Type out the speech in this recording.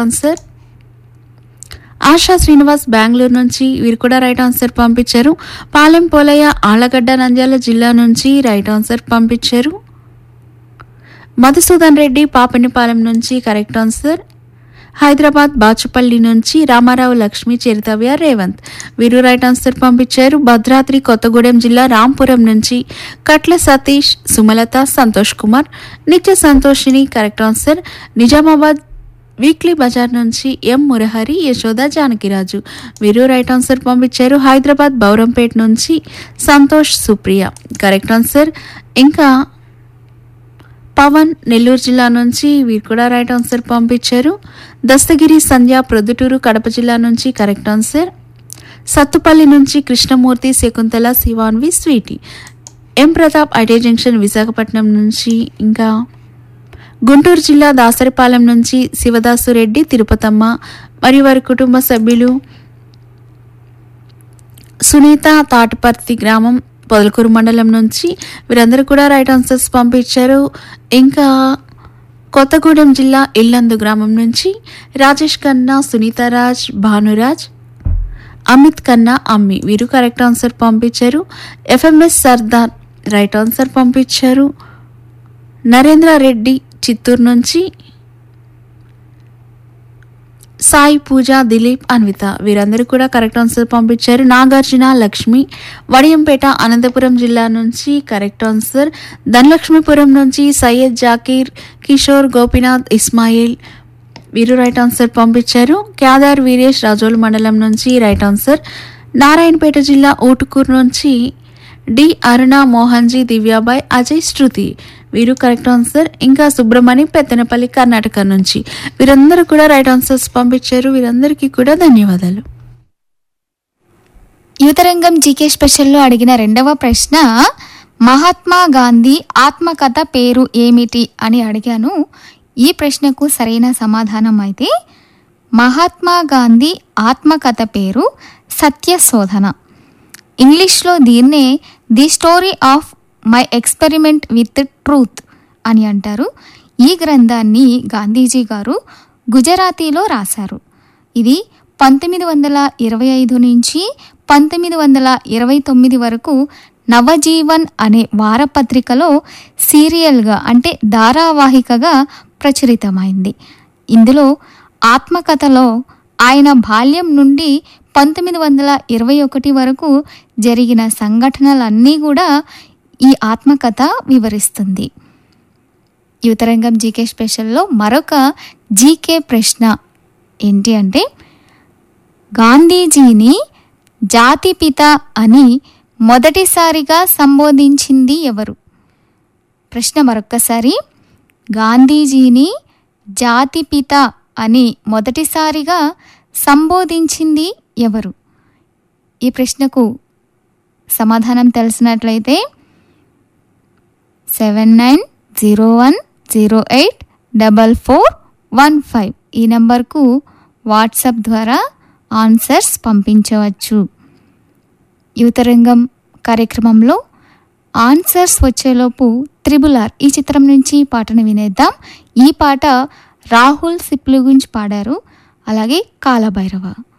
answer ASHA Srinivas Bengaluru నుంచి వీరు కూడా రైట్ ఆన్సర్ పంపించారు పాలెం పోలయ్య ఆళ్లగడ్డ నంద్యాల జిల్లా నుంచి రైట్ ఆన్సర్ పంపించారు మధుసూదన్ రెడ్డి పాపనిపాలెం నుంచి కరెక్ట్ ఆన్సర్ హైదరాబాద్ బాచుపల్లి నుంచి రామారావు లక్ష్మి చరితవ్య రేవంత్ వీరు రైట్ ఆన్సర్ పంపించారు భద్రాద్రి కొత్తగూడెం జిల్లా రాంపురం నుంచి కట్ల Satish Sumalatha Santhosh Kumar Nithya Santhoshini correct answer Nizamabad weekly బజార్ నుంచి ఎం మురహరి యశోద జానకిరాజు వీరు రైట్ ఆన్సర్ పంపించారు హైదరాబాద్ బౌరంపేట్ నుంచి సంతోష్ సుప్రియ కరెక్ట్ ఆన్సర్ ఇంకా పవన్ నెల్లూరు జిల్లా నుంచి వీరు కూడా రైట్ ఆన్సర్ పంపించారు దస్తగిరి సంధ్య ప్రొద్దుటూరు కడప జిల్లా నుంచి కరెక్ట్ ఆన్సర్ సత్తుపల్లి నుంచి Krishnamurthy Shakuntala Shivanvi sweetie M Pratap IT junction Visakhapatnam నుంచి ఇంకా గుంటూరు జిల్లా దాసరిపాలెం నుంచి శివదాసు రెడ్డి తిరుపతమ్మ మరియు వారి కుటుంబ సభ్యులు సునీత తాటిపర్తి గ్రామం పొదలకూరు మండలం నుంచి వీరందరూ కూడా రైట్ ఆన్సర్స్ పంపించారు ఇంకా కొత్తగూడెం జిల్లా ఇల్లందు గ్రామం నుంచి రాజేష్ ఖన్నా సునీతారాజ్ భానురాజ్ అమిత్ ఖన్నా అమ్మి వీరు కరెక్ట్ ఆన్సర్ పంపించారు ఎఫ్ఎంఎస్ సర్దార్ రైట్ ఆన్సర్ పంపించారు నరేంద్ర రెడ్డి చిత్తూరు నుంచి సాయి పూజ దిలీప్ అన్విత వీరందరూ కూడా కరెక్ట్ ఆన్సర్ పంపించారు నాగార్జున లక్ష్మి వడియంపేట అనంతపురం జిల్లా నుంచి కరెక్ట్ ఆన్సర్ ధనలక్ష్మీపురం నుంచి సయ్యద్ జాకీర్ కిషోర్ గోపీనాథ్ ఇస్మాయిల్ వీరు రైట్ ఆన్సర్ పంపించారు కేదార్ వీరేష్ రాజోల్ మండలం నుంచి రైట్ ఆన్సర్ నారాయణపేట జిల్లా ఊటుకూరు నుంచి డి అరుణ మోహన్జీ దివ్యాబాయ్ అజయ్ శృతి వీరు కరెక్ట్ ఆన్సర్ ఇంకా సుబ్రమణి పెత్తనపల్లి కర్ణాటక నుంచి వీరందరూ కూడా రైట్ ఆన్సర్స్ పంపించారు వీరందరికీ కూడా ధన్యవాదాలు యువతరంగం జీకే స్పెషల్లో అడిగిన రెండవ ప్రశ్న మహాత్మా గాంధీ ఆత్మకథ పేరు ఏమిటి అని అడిగాను ఈ ప్రశ్నకు సరైన సమాధానం అయితే మహాత్మా గాంధీ ఆత్మకథ పేరు సత్యశోధన ఇంగ్లీష్లో దీన్నే the story of my experiment with truth అని అంటారు ఈ గ్రంథాన్ని గాంధీజీ గారు గుజరాతీలో రాశారు ఇది పంతొమ్మిది వందల ఇరవై ఐదు నుంచి పంతొమ్మిది వందల ఇరవై తొమ్మిది వరకు నవజీవన్ అనే వారపత్రికలో సీరియల్గా అంటే ధారావాహికగా ప్రచురితమైంది ఇందులో ఆత్మకథలో ఆయన బాల్యం నుండి పంతొమ్మిది వందల ఇరవై ఒకటి వరకు జరిగిన సంఘటనలన్నీ కూడా ఈ ఆత్మకథ వివరిస్తుంది యువతరంగం జీకే స్పెషల్లో మరొక జీకే ప్రశ్న ఏంటి అంటే గాంధీజీని జాతిపిత అని మొదటిసారిగా సంబోధించింది ఎవరు ప్రశ్న మరొక్కసారి గాంధీజీని జాతిపిత అని మొదటిసారిగా సంబోధించింది ఎవరు ఈ ప్రశ్నకు సమాధానం తెలిసినట్లయితే seven nine zero one zero eight double four one five ఈ నెంబర్కు వాట్సాప్ ద్వారా ఆన్సర్స్ పంపించవచ్చు యువతరంగం కార్యక్రమంలో ఆన్సర్స్ వచ్చేలోపు త్రిబుల్ ఆర్ ఈ చిత్రం నుంచి పాటను వినేద్దాం ఈ పాట రాహుల్ సిప్లు గురించి పాడారు అలాగే కాలభైరవ